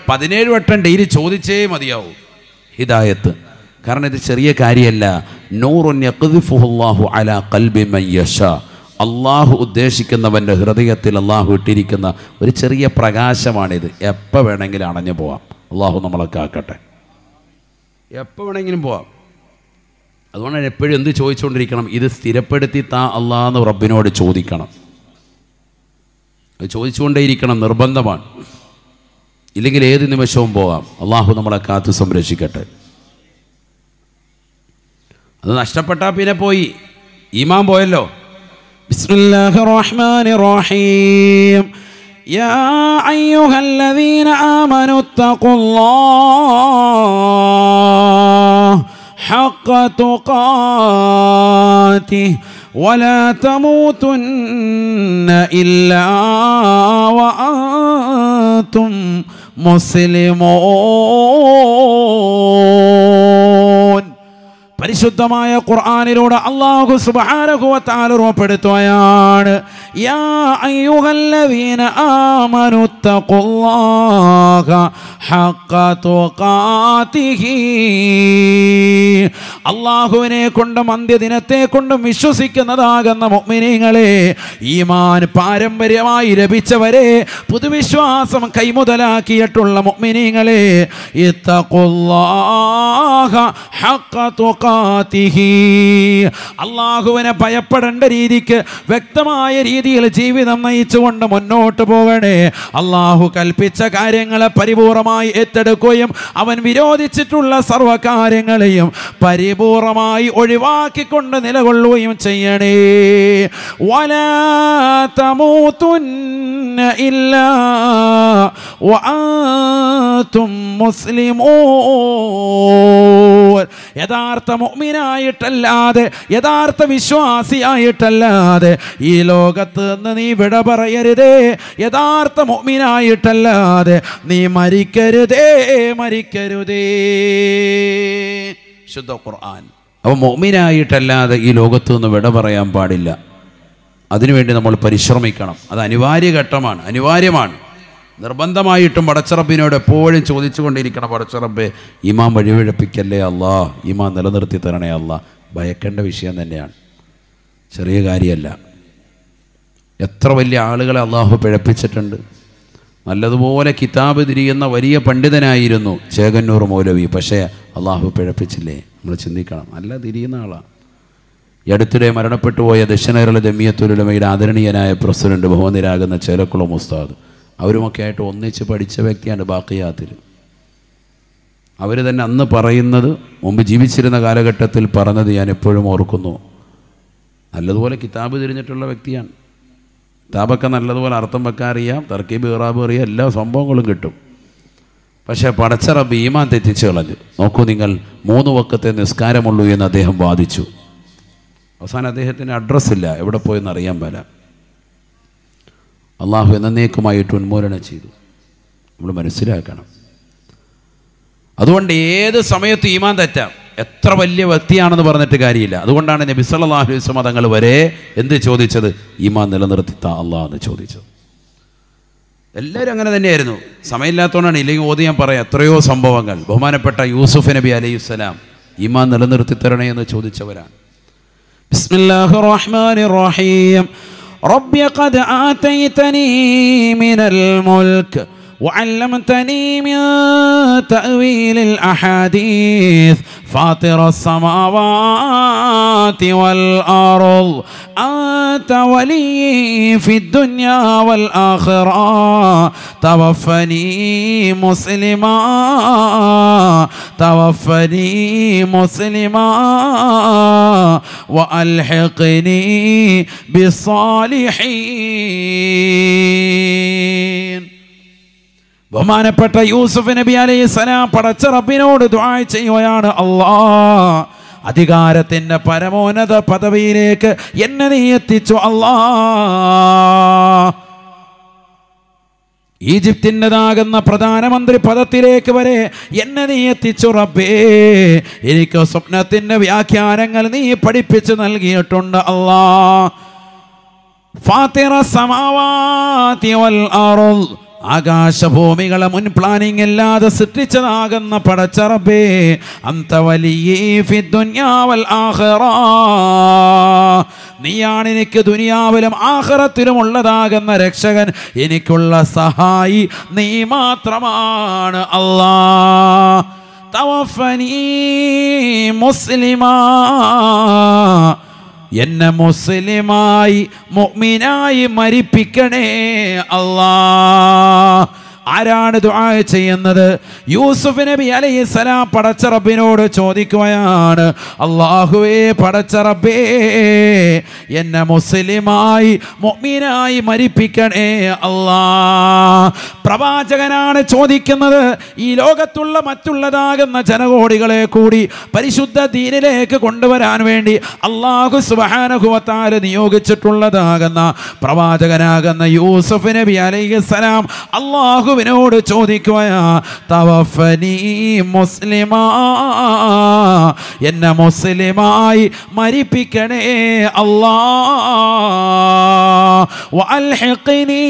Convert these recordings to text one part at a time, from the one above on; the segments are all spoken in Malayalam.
പതിനേഴ് വട്ടം ഡെയിലി ചോദിച്ചേ മതിയാവൂ ഹിദായത്ത് കാരണം ഇത് ചെറിയ കാര്യമല്ല നൂറുൻ യഖ്ദിഫുഹുല്ലാഹു അലാ ഖൽബി മൻ യശാ അള്ളാഹു ഉദ്ദേശിക്കുന്നവൻ്റെ ഹൃദയത്തിൽ അള്ളാഹു ഇട്ടിരിക്കുന്ന ഒരു ചെറിയ പ്രകാശമാണിത് എപ്പോൾ വേണമെങ്കിലും അണഞ്ഞു പോവാം അള്ളാഹു നമ്മളെ കാക്കട്ടെ എപ്പോൾ വേണമെങ്കിലും പോവാം അതുകൊണ്ടാണ് എപ്പോഴും എന്ത് ചോദിച്ചുകൊണ്ടിരിക്കണം ഇത് സ്ഥിരപ്പെടുത്തി താ അള്ളാന്ന് റബ്ബിനോട് ചോദിക്കണം അത് ചോദിച്ചുകൊണ്ടേയിരിക്കണം നിർബന്ധമാണ് ഇല്ലെങ്കിൽ ഏത് നിമിഷവും പോകാം അള്ളാഹു നമ്മളെ കാത്തു സംരക്ഷിക്കട്ടെ അത് നഷ്ടപ്പെട്ടാൽ പിന്നെ പോയി ഈമാൻ പോയല്ലോ بسم الله الرحمن الرحيم يا أيها الذين آمنوا اتقوا الله حق تقاته ولا تموتن إلا وأنتم مسلمون പരിശുദ്ധമായ ഖുർആനിലൂടെ അള്ളാഹു സുബ്ഹാനഹു ഓർമ്മപ്പെടുത്തുകയാണ് യാ അയ്യുഹല്ലദീന ആമനു തഖുല്ലാഹ ഹഖ തുഖാതിഹി അള്ളാഹുവിനെ കൊണ്ടും അന്ത്യദിനത്തെ കൊണ്ടും വിശ്വസിക്കുന്നതാകുന്ന മുഅ്മിനീങ്ങളെ ഈമാൻ പാരമ്പര്യമായി ലഭിച്ചവരെ പുതുവിശ്വാസം കൈമുതലാക്കിയിട്ടുള്ള മുഅ്മിനീങ്ങളെ ഇത്തഖുല്ലാഹ ഹഖ തുഖാതിഹി അള്ളാഹുവിനെ ഭയപ്പെടേണ്ട രീതിക്ക് വ്യക്തമായ രീതിയിൽ ജീവിതം നയിച്ചുകൊണ്ട് മുന്നോട്ട് പോകണേ അള്ളാഹു കൽപ്പിച്ച കാര്യങ്ങളെ പരിപൂർണമായി ഏറ്റെടുക്കുകയും അവൻ വിരോധിച്ചിട്ടുള്ള സർവകാര്യങ്ങളെയും പരിപൂർണമായി ഒഴിവാക്കിക്കൊണ്ട് നിലകൊള്ളുകയും ചെയ്യണേ വലാ തമൂതുന്ന ഇല്ലാ വഅൻതും മുസ്ലിമൂൻ യഥാർത്ഥ മുഅ്മിനായിട്ടല്ലാതെ യഥാർത്ഥ വിശ്വാസിയായിട്ടല്ലാതെ ഈ ലോകത്ത് നിന്ന് നീ വിട പറയരുതേ യഥാർത്ഥ മുഅ്മിനായിട്ടല്ലാതെ നീ മരിക്കരുതേ മരിക്കരുതേ ശുദ്ധ ഖുർആൻ അപ്പോൾ മൊമിനായിട്ടല്ലാതെ ഈ ലോകത്ത് നിന്ന് വിട പറയാൻ പാടില്ല അതിനുവേണ്ടി നമ്മൾ പരിശ്രമിക്കണം അത് അനിവാര്യ ഘട്ടമാണ് അനിവാര്യമാണ് നിർബന്ധമായിട്ടും പടച്ചറബിനോട് എപ്പോഴും ചോദിച്ചുകൊണ്ടിരിക്കണം പടച്ചറബെ ഇമാം വഴിവിഴപ്പിക്കല്ലേ അല്ലാ ഇമാം നിലനിർത്തി തരണേ അല്ലാ ഭയക്കേണ്ട വിഷയം തന്നെയാണ് ചെറിയ കാര്യമല്ല എത്ര വലിയ ആളുകളെ അള്ളാഹു പിഴപ്പിച്ചിട്ടുണ്ട് നല്ലതുപോലെ കിതാബ് തിരിയുന്ന വലിയ പണ്ഡിതനായിരുന്നു ചേകന്നൂർ മൗലവി പക്ഷേ അള്ളാഹു പിഴപ്പിച്ചില്ലേ നമ്മൾ ചിന്തിക്കണം നല്ല തിരിയുന്ന ആളാണ് ഈ അടുത്തിടെ മരണപ്പെട്ടു പോയ ദക്ഷിണേരള ജമിയത്തുലമയുടെ ആദരണീയനായ പ്രസിഡന്റ് ബഹുമതിരാകുന്ന ചേലക്കുളം ഉസ്താദ് അവരുമൊക്കെ ആയിട്ട് ഒന്നിച്ച് പഠിച്ച വ്യക്തിയാണ് ബാക്കിയാത്തിൽ അവർ തന്നെ അന്ന് പറയുന്നത് മുമ്പ് ജീവിച്ചിരുന്ന കാലഘട്ടത്തിൽ പറഞ്ഞത് ഞാൻ എപ്പോഴും ഓർക്കുന്നു നല്ലതുപോലെ കിതാബ് തിരിഞ്ഞിട്ടുള്ള വ്യക്തിയാണ് കിതാബൊക്കെ നല്ലതുപോലെ അർത്ഥം വെക്കാൻ അറിയാം തർക്കീബ് ഇറാബ് അറിയാം എല്ലാ സംഭവങ്ങളും കിട്ടും പക്ഷേ പടച്ചറ ഭീമാൻ തെറ്റിച്ച് കളഞ്ഞു നോക്കൂ നിങ്ങൾ മൂന്ന് വക്കത്തെ നിസ്കാരമുള്ളൂ എന്ന് അദ്ദേഹം വാദിച്ചു അവസാനം അദ്ദേഹത്തിന് അഡ്രസ്സ് ഇല്ല എവിടെ പോയെന്ന് അറിയാൻ പല അള്ളാഹു എന്നേക്കുമായിട്ട് ഉന്മൂലനം ചെയ്തു നമ്മൾ മനസ്സിലാക്കണം അതുകൊണ്ട് ഏത് സമയത്ത് ഈമാൻ തെറ്റാം എത്ര വലിയ വ്യക്തിയാണെന്ന് പറഞ്ഞിട്ട് കാര്യമില്ല അതുകൊണ്ടാണ് നബി സല്ലല്ലാഹു അലൈഹി വസല്ലം തങ്ങൾ വരെ എന്ത് ചോദിച്ചത് ഈമാൻ നിലനിർത്തി താ അള്ളാഹ് എന്ന് ചോദിച്ചത് എല്ലാവരും അങ്ങനെ തന്നെയായിരുന്നു സമയമില്ലാത്തതുകൊണ്ടാണ് ഇല്ലെങ്കിൽ ഓതി ഞാൻ പറയാം എത്രയോ സംഭവങ്ങൾ ബഹുമാനപ്പെട്ട യൂസുഫ് നബി അലൈഹി സ്വലാം ഈമാൻ നിലനിർത്തി തരണേ എന്ന് ചോദിച്ചവരാണ് بسم الله الرحمن الرحيم رب قد آتيتني من الملك وعلمتني من تأويل الأحاديث فاطر السماوات والأرض أنت ولي في الدنيا والآخرة توفني مسلما توفني مسلما وألحقني بالصالحين ബഹുമാനപ്പെട്ട യൂസുഫ് നബി അലൈഹി സ്വലാം പടച്ച റബ്ബിനോട് ദുആ ചെയ്യുകയാണ് അല്ലാ അധികാരത്തിന്റെ പരമോന്നത പദവിയിലേക്ക് എന്നെ നീ എത്തിച്ചു അല്ലാ ഈജിപ്തിൻ്റെതാകുന്ന പ്രധാനമന്ത്രി പദത്തിലേക്ക് വരെ എന്നെ നീ എത്തിച്ചു റബ്ബേ എനിക്ക് സ്വപ്നത്തിന്റെ വ്യാഖ്യാനങ്ങൾ നീ പഠിപ്പിച്ചു നൽകിയിട്ടുണ്ട് അല്ലാ ഫാത്തിറ സമാവാതി വൽ അറുൾ ആകാശഭൂമികളെ മുൻ പ്ലാനിങ് ഇല്ലാതെ സൃഷ്ടിച്ചതാകുന്ന പടച്ചറബേ അന്ത വലിയ ദുന്യാവൽ ആഖിറ നീയാണ് എനിക്ക് ദുനിയാവിലും ആഖിറത്തിലും ഉള്ളതാകുന്ന രക്ഷകൻ എനിക്കുള്ള സഹായി നീ മാത്രമാണ് അല്ലാ തവഫനീ മുസ്ലിമാ എന്നെ മുസ്ലിമായി മുഅ്മിനായി മരിപ്പിക്കണേ അല്ലാ ആരാണ് ദുആ ചെയ്യുന്നത് യൂസുഫ് നബി അലൈഹി സലാം പടച്ച റബ്ബിനോട് ചോദിക്കുകയാണ് അള്ളാഹുവേ പടച്ച റബ്ബേ എന്നെ മുസ്ലിമായി മുഅ്മിനായി മരിപ്പിക്കണേ അല്ലാ പ്രവാചകനാണ് ചോദിക്കുന്നത് ഈ ലോകത്തുള്ള മറ്റുള്ളതാകുന്ന ജനകോടികളെ കൂടി പരിശുദ്ധ ദീനിലേക്ക് കൊണ്ടുവരാൻ വേണ്ടി അള്ളാഹു സുബാനുഭവത്താല് നിയോഗിച്ചിട്ടുള്ളതാകുന്ന പ്രവാചകനാകുന്ന യൂസഫ് നബി അലൈഹിസ്സലാം അള്ളാഹുവിനോട് ചോദിക്കുകയാ തവഫനി മുസ്ലിമാ എന്നെ മുസ്ലിമായി മരിപ്പിക്കണേ അല്ലാ വഅൽഹിഖ്നി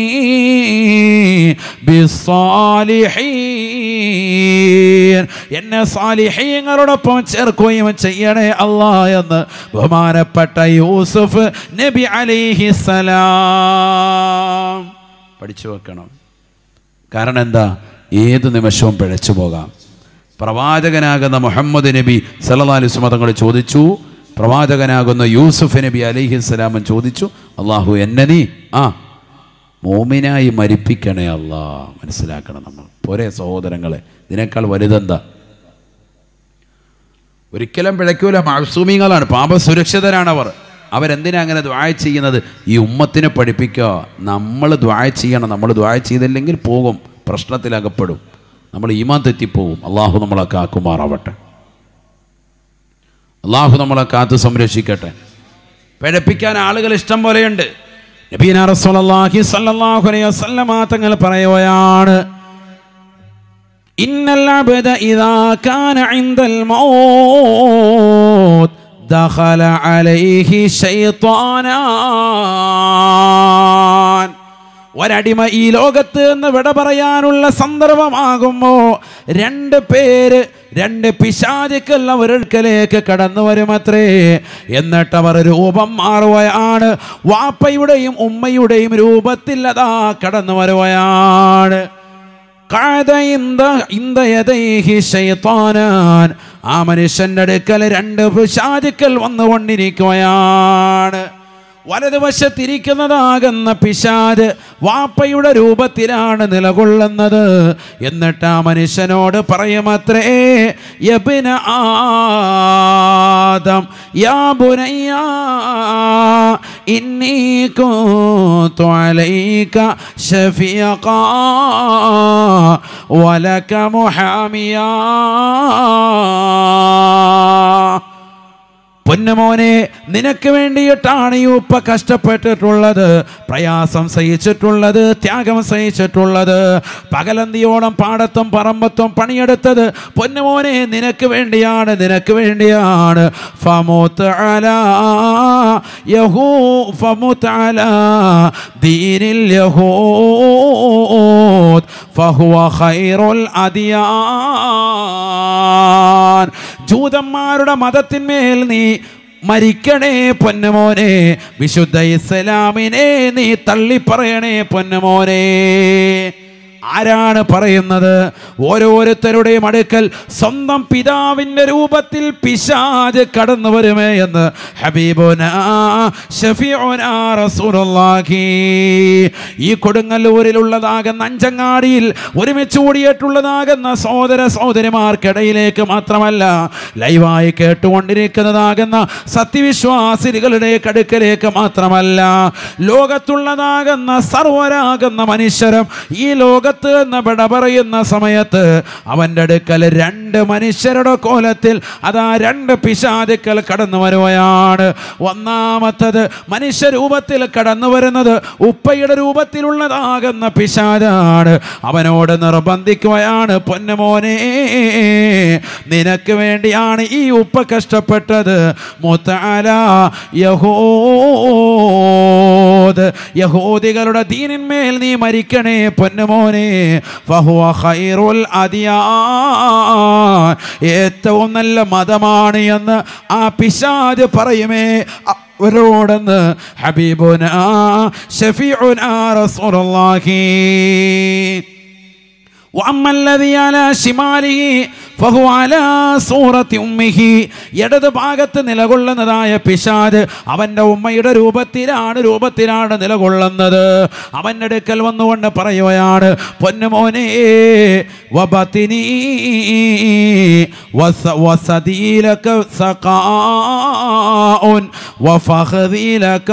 ബിസ്സാലിഹീൻ എന്നെ സാലിഹീങ്ങളോടൊപ്പം ചേർക്കുകയും ചെയ്യണേ അല്ലാ എന്ന് ബഹുമാനപ്പെട്ട യൂസുഫ് നബി അലിഹിസലാം പഠിച്ചു വെക്കണം കാരണം എന്താ ഏത് നിമിഷവും പിഴച്ചു പോകാം പ്രവാചകനാകുന്ന മുഹമ്മദ് നബി സല്ലല്ലാഹു അലൈഹി വസല്ലം തങ്ങൾ ചോദിച്ചു പ്രവാചകനാകുന്ന യൂസുഫ് നബി അലൈഹിസ്സലാമൻ ചോദിച്ചു അള്ളാഹു എന്നെ നീ ആ മോമിനായി മരിപ്പിക്കണേ അല്ലാ മനസ്സിലാക്കണം നമ്മൾ പോരെ സഹോദരങ്ങളെ ഇതിനേക്കാൾ വലുതെന്താ ഒരിക്കലും പിഴയ്ക്കൂല മാസൂമിങ്ങളാണ് പാപസുരക്ഷിതരാണ് അവർ അവരെന്തിനാ അങ്ങനെ ദ്വായ ചെയ്യുന്നത് ഈ ഉമ്മത്തിനെ പഠിപ്പിക്കുക നമ്മൾ ദ്വായ ചെയ്യണം നമ്മൾ ദ്വായ ചെയ്തില്ലെങ്കിൽ പോകും പ്രശ്നത്തിലകപ്പെടും നമ്മൾ ഈമാൻ തെറ്റിപ്പോവും അള്ളാഹു നമ്മളെ കാക്കുമാറാവട്ടെ അള്ളാഹു നമ്മളെ കാത്തു സംരക്ഷിക്കട്ടെ പിഴപ്പിക്കാൻ ആളുകൾ ഇഷ്ടം പോലെയുണ്ട് നബീന റസൂലുള്ളാഹി സ്വല്ലല്ലാഹു അലൈഹി വസല്ലമ തങ്ങൾ പറയുകയാണ് ഇന്നൽ അബ്ദ ഇദാ കാന ഇൻദൽ മൗത്ത് ദഖല അലൈഹി ശൈത്വാനാൻ ഒരടിമ ഈ ലോകത്ത് എന്ന് വിട പറയാനുള്ള സന്ദർഭമാകുമ്പോ രണ്ട് പേര് രണ്ട് പിശാചുക്കൾ അവരടുക്കലേക്ക് കടന്നു വരുമത്രേ എന്നിട്ട് അവർ രൂപം മാറുകയാണ് വാപ്പയുടെയും ഉമ്മയുടെയും രൂപത്തിൽ അതാ കടന്നു വരുകയാണ് ഖഅദ ഇന്ദ ഇന്ദ യദൈഹി ശൈത്താനാൻ ആ മനുഷ്യന്റെ അടുക്കൽ രണ്ട് പിശാചുക്കൾ വന്നുകൊണ്ടിരിക്കുകയാണ് വലതുവശത്തിരിക്കുന്നതാകുന്ന പിശാജ് വാപ്പയുടെ രൂപത്തിലാണ് നിലകൊള്ളുന്നത് എന്നിട്ട് ആ മനുഷ്യനോട് പറയുമത്രേ യബിന ആദം യാ ബുനയ്യ ഇന്നി കുന്തു അലൈക ശഫീഖാ വലക മുഹാമിയാ പൊന്നുമോനെ നിനക്ക് വേണ്ടിയിട്ടാണ് ഈ ഉപ്പ കഷ്ടപ്പെട്ടിട്ടുള്ളത് പ്രയാസം സഹിച്ചിട്ടുള്ളത് ത്യാഗം സഹിച്ചിട്ടുള്ളത് പകലന്തിയോളം പാടത്തും പറമ്പത്തും പണിയെടുത്തത് പൊന്നുമോനെ നിനക്ക് വേണ്ടിയാണ് നിനക്ക് വേണ്ടിയാണ് ഫമുത്ത് അലാ യഹൂ ഫമുത്ത് അലാ ദീനിൽ യഹൂദ് ഫഹുവ ഖൈറുൽ അദിയാൻ ജൂതന്മാരുടെ മതത്തിന്മേൽ നീ മരിക്കണേ പൊന്നുമോനെ വിശുദ്ധ ഇസ്ലാമിനെ നീ തള്ളിപ്പറയണേ പൊന്നുമോനെ ആരാണ് പറയുന്നത് ഓരോരുത്തരുടെയും അടുക്കൽ സ്വന്തം പിതാവിൻ്റെ രൂപത്തിൽ പിശാജ് കടന്നു വരുമേ എന്ന് ഹബീബുന ഷഫീഉന റസൂലുള്ളാഹി ഈ കൊടുങ്ങല്ലൂരിലുള്ളതാകുന്ന അഞ്ചങ്ങാടിയിൽ ഒരുമിച്ച് കൂടിയിട്ടുള്ളതാകുന്ന സഹോദര സഹോദരിമാർക്കിടയിലേക്ക് മാത്രമല്ല ലൈവായി കേട്ടുകൊണ്ടിരിക്കുന്നതാകുന്ന സത്യവിശ്വാസികളുടെ കടുക്കലേക്ക് മാത്രമല്ല ലോകത്തുള്ളതാകുന്ന സർവരാകുന്ന മനുഷ്യരും ഈ ലോക ലോകത്ത് എന്ന് വിട പറയുന്ന സമയത്ത് അവൻ്റെ അടുക്കൽ രണ്ട് മനുഷ്യരുടെ കോലത്തിൽ അതാ രണ്ട് പിശാചുക്കൾ കടന്നു വരുകയാണ് ഒന്നാമത്തത് മനുഷ്യരൂപത്തിൽ കടന്നു വരുന്നത് ഉപ്പയുടെ രൂപത്തിലുള്ളതാകുന്ന പിശാചാണ് അവനോട് നിർബന്ധിക്കുകയാണ് പൊന്നുമോനെ നിനക്ക് വേണ്ടിയാണ് ഈ ഉപ്പ കഷ്ടപ്പെട്ടത് മുത്താല യഹൂദ് യഹൂദികളുടെ ദീനിന്മേൽ നീ മരിക്കണേ പൊന്നുമോനെ ഫഹുവ ഖൈറുൽ അദിയാ ഏറ്റവും നല്ല മതമാണ് എന്ന് ആ പിശാജ് പറയുമേ അവരോടെന്ന് ഹബീബുന ഷഫീഉന റസൂലുള്ളാഹി وأما الذي على شماله فهو على صورة أمه ഇടത് ഭാഗത്ത് നിലകൊള്ളുന്നതായ പിശാദ് അവൻ്റെ ഉമ്മയുടെ രൂപത്തിലാണ് രൂപത്തിലാണ് നിലകൊള്ളുന്നത് അവൻ്റെ അടുക്കൽ വന്നുകൊണ്ട് പറയുകയാണ് പൊന്നുമോനെ വബത്തിനി വസ- വസദീലക സഖാഉൻ വഫഖദീലക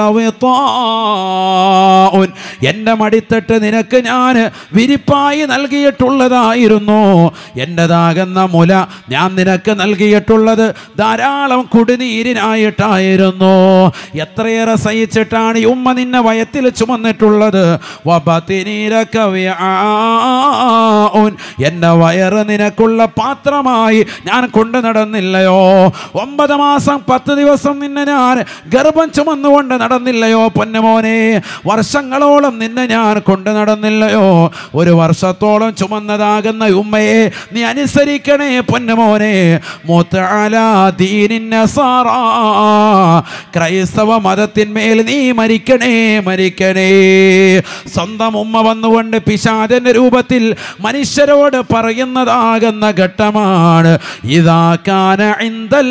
വിതാഉൻ എൻ്റെ മടിത്തട്ട് നിനക്ക് ഞാൻ വിരിപ്പായി നൽകിയിട്ടുള്ളതായിരുന്നു എൻ്റെതാകുന്ന മുല ഞാൻ നിനക്ക് നൽകിയിട്ടുള്ളത് ധാരാളം കുടിനീരിനായിട്ടായിരുന്നു എത്രയേറെ സഹിച്ചിട്ടാണ് ഈ ഉമ്മ നിന്നെ വയത്തിൽ ചുമന്നിട്ടുള്ളത് വബത്തിനീലക വിആഉൻ. എൻ്റെ വയറ് നിനക്കുള്ള പാത്രമായി ഞാൻ കൊണ്ടു നടന്നില്ലയോ ഒമ്പത് മാസം പത്ത് ദിവസം നിന്നെ ഞാൻ ഗർഭം ചുമന്നുകൊണ്ട് നടന്നില്ലയോ പൊന്നുമോനെ വർഷങ്ങളോളം നിന്നെ ഞാൻ കൊണ്ടു നടന്നില്ലയോ ഒരു വർഷത്തോളം ചുമന്നതാകുന്ന ഉമ്മയെ നീ അനുസരിക്കണേ പൊന്നുമോനെ മുത്തഅല ദീനിൻ നസാറ. ക്രൈസ്തവ മതത്തിന്മേൽ നീ മരിക്കണേ മരിക്കണേ സ്വന്തം ഉമ്മ വന്നുകൊണ്ട് പിശാചന്റെ രൂപത്തിൽ മനുഷ്യരോട് പറയുന്നതാകുന്ന ഘട്ടമാണ് ഇതാക്കാന ഇന്ദൽ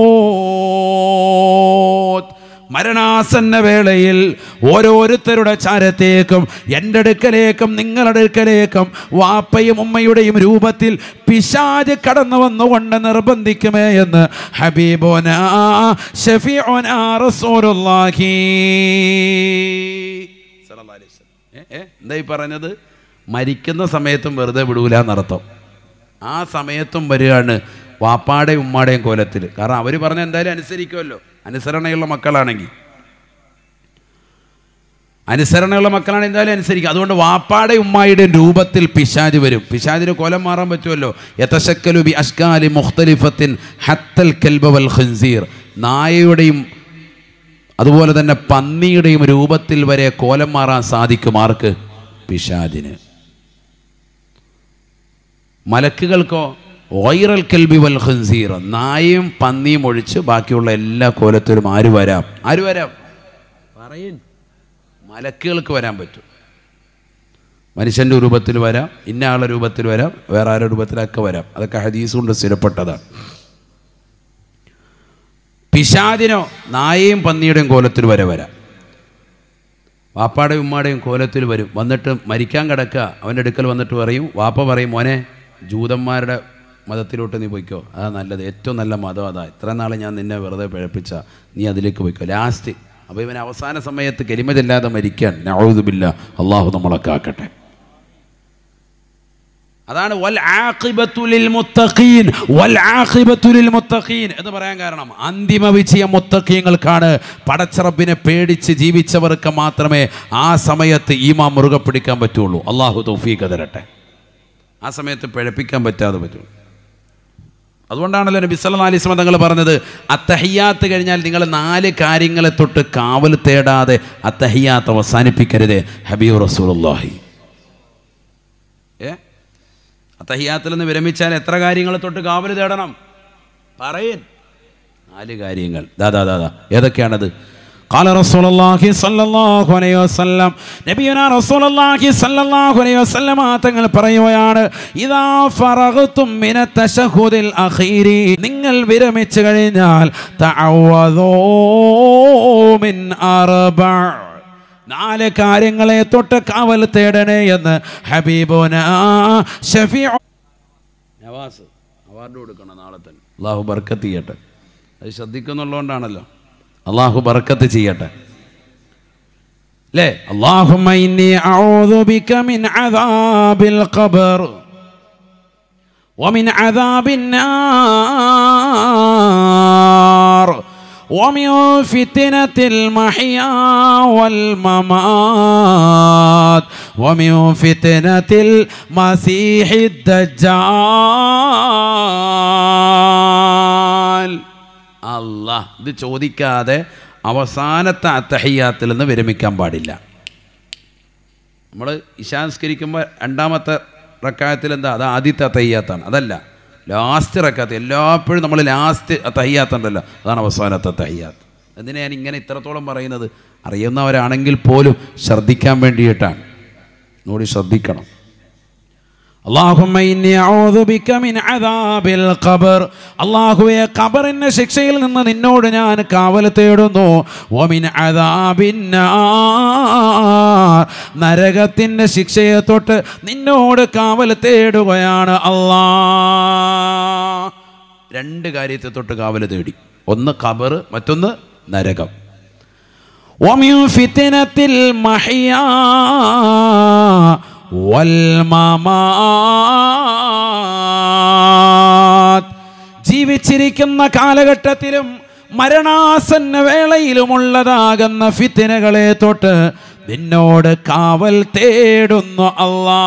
മൗത്ത് മരണാസന്ന വേളയിൽ ഓരോരുത്തരുടെ ചാരത്തേക്കും എൻ്റെ അടുക്കലേക്കും നിങ്ങളുടെ അടുക്കലേക്കും വാപ്പയും ഉമ്മയുടെയും രൂപത്തിൽ പിശാജ് കടന്നു വന്നുകൊണ്ട് നിർബന്ധിക്കുമേ എന്ന് ഹബീബോന ഷഫീഉന റസൂലുള്ളാഹി സല്ലല്ലാഹു അലൈഹി വസല്ലം. ഏ, ഏ, എന്താ ഈ പറഞ്ഞത് മരിക്കുന്ന സമയത്തും വെറുതെ വിടൂല എന്നർത്ഥം ആ സമയത്തും വരികയാണ് വാപ്പാടെയും ഉമ്മാടെയും കോലത്തിൽ കാരണം അവർ പറഞ്ഞ എന്തായാലും അനുസരിക്കുമല്ലോ അനുസരണയുള്ള മക്കളാണെങ്കിൽ അനുസരണയുള്ള മക്കളാണ് എന്തായാലും അനുസരിക്കുക അതുകൊണ്ട് വാപ്പാടെ ഉമ്മായുടെ രൂപത്തിൽ പിശാജ് വരും പിശാജിന് കോലം മാറാൻ പറ്റുമല്ലോ യതശക്കലു ബി അഷ്കാലി മുഖ്തലിഫത്തിൻ ഹത്തൽ കൽബ വൽ ഖൻസീർ നായയുടെയും അതുപോലെ തന്നെ പന്നിയുടെയും രൂപത്തിൽ വരെ കോലം മാറാൻ സാധിക്കും ആർക്ക് പിശാജിന് മലക്കുകൾക്കോ ഓയിറൽ കെൽബി വൽ ഖൻസീർ നായയും പന്നിയും ഒഴിച്ച് ബാക്കിയുള്ള എല്ലാ കോലത്തിലും ആര് വരാം ആര് വരാം പറയൻ മലക്കുകൾക്ക് വരാൻ പറ്റും മനുഷ്യൻ്റെ രൂപത്തിൽ വരാം ഇന്ന ആളുടെ രൂപത്തിൽ വരാം വേറെ ആരുടെ രൂപത്തിലൊക്കെ വരാം അതൊക്കെ ഹദീസ് കൊണ്ട് സ്ഥിരപ്പെട്ടതാണ് പിശാദിനോ നായയും പന്നിയുടെയും കോലത്തിൽ വരെ വരാം വാപ്പാടെയും ഉമ്മാടെയും കോലത്തിൽ വരും വന്നിട്ട് മരിക്കാൻ കിടക്കുക അവൻ്റെ അടുക്കൽ വന്നിട്ട് പറയും വാപ്പ പറയും മോനെ ജൂതന്മാരുടെ മതത്തിലോട്ട് നീ പോയിക്കോ അതാ നല്ലത് ഏറ്റവും നല്ല മതം അതാ ഇത്ര നാൾ ഞാൻ നിന്നെ വെറുതെ പിഴപ്പിച്ച നീ അതിലേക്ക് പോയിക്കോ ലാസ്റ്റ് അപ്പോൾ ഇവൻ അവസാന സമയത്ത് കെലിമതില്ലാതെ മരിക്കാൻ നൗദുബില്ല അള്ളാഹു നമ്മളെ കാക്കട്ടെ അതാണ് വൽ ആഖിബത്തു ലിൽ മുത്തഖീൻ വൽ ആഖിബത്തു ലിൽ മുത്തഖീൻ എന്ന് പറയാൻ കാരണം അന്തിമ വിജയം മുത്തഖീങ്ങൾക്കാണ് പടച്ചറബിനെ പേടിച്ച് ജീവിച്ചവർക്ക് മാത്രമേ ആ സമയത്ത് ഈമാ മുറുകെ പിടിക്കാൻ പറ്റുള്ളൂ അള്ളാഹു തൗഫീഖ് തരട്ടെ ആ സമയത്ത് പിഴപ്പിക്കാൻ പറ്റാതെ പറ്റുള്ളൂ അതുകൊണ്ടാണല്ലോ നബി സല്ലല്ലാഹു അലൈഹി വസല്ലം തങ്ങൾ പറഞ്ഞത് അത്തഹിയാത്ത് കഴിഞ്ഞാൽ നിങ്ങൾ നാല് കാര്യങ്ങളെ തൊട്ട് കാവൽ തേടാതെ അത്തഹിയാത്ത് അവസാനിപ്പിക്കരുത് ഹബീബ് റസൂലുള്ളാഹി ഏ അത്തഹിയാത്തിൽ നിന്ന് വിരമിച്ചാൽ എത്ര കാര്യങ്ങൾ തൊട്ട് കാവൽ തേടണം പറയൻ നാല് കാര്യങ്ങൾ ദാദാ ദാദാ ഏതൊക്കെയാണത് قال رسول الله صلى الله عليه وسلم നബിയുനാ رسول الله صلى الله عليه وسلم തങ്ങൾ പറയുകയാണ് ഇദാ ഫറഗ്തും മിന തശഹുദിൽ അഖീരി നിങ്ങൾ വിരമിച്ചു കഴിഞ്ഞാൽ തഅവദൂ മിൻ അർബഅ നാല് കാര്യങ്ങളെ തൊട്ട് കാവൽ തേടണേ എന്ന് ഹബീബുന ഷഫീ നവാസ് അവാർഡ് കൊടുക്കണം നാളെ തന്നെ അള്ളാഹു ബർക്കത്ത് ചെയ്യട്ടെ അത് ശ്രദ്ധിക്കുന്നുള്ളതുകൊണ്ടാണല്ലോ അള്ളാഹു ബർക്കത്ത് ചെയ്യട്ടെ അല്ലേ اللهم إني أعوذ بك من عذاب القبر ومن عذاب النار ومن فتنة المحيا والممات ومن فتنة المسيح الدجال അല്ലാഹ് ഇത് ചോദിക്കാതെ അവസാനത്തെ അത്തഹയ്യാത്തിൽ നിന്ന് വിരമിക്കാൻ പാടില്ല നമ്മൾ ഇശാംസ്കരിക്കുമ്പോൾ രണ്ടാമത്തെ റക്കായത്തിൽ എന്താ അത് ആദ്യത്തെ തയ്യാത്താണ് അതല്ല ലാസ്റ്റ് റക്കാത്ത് എല്ലാപ്പോഴും നമ്മൾ ലാസ്റ്റ് തയ്യാത്തുണ്ടല്ലോ അതാണ് അവസാനത്തെ തയ്യാത്ത് എന്തിനാ ഞാൻ ഇങ്ങനെ ഇത്രത്തോളം പറയുന്നത് അറിയുന്നവരാണെങ്കിൽ പോലും ശ്രദ്ധിക്കാൻ വേണ്ടിയിട്ടാണ് ഒന്നുകൂടി ശ്രദ്ധിക്കണം اللهم إني أعوذ بك من عذاب القبر അള്ളാഹുവെ ഖബറിന്റെ ശിക്ഷയിൽ നിന്ന് നിന്നോട് ഞാൻ കാവൽ തേടുന്നു ഒമിൻ അദാബിന്നാർ നരകത്തിന്റെ ശിക്ഷയെ തൊട്ട് നിന്നോട് കാവൽ തേടുകയാണ് അല്ലാ രണ്ട് കാര്യത്തെ തൊട്ട് കാവൽ തേടി ഒന്ന് ഖബർ മറ്റൊന്ന് നരകം ومن فتنة المحيا والممات ജീവിച്ചിരിക്കുന്ന കാലഘട്ടത്തിലും മരണാസന്ന വേളയിലുമുള്ളതാകുന്ന ഫിത്തിനകളെ തൊട്ട് നിന്നോട് കാവൽ തേടുന്നു അല്ലാ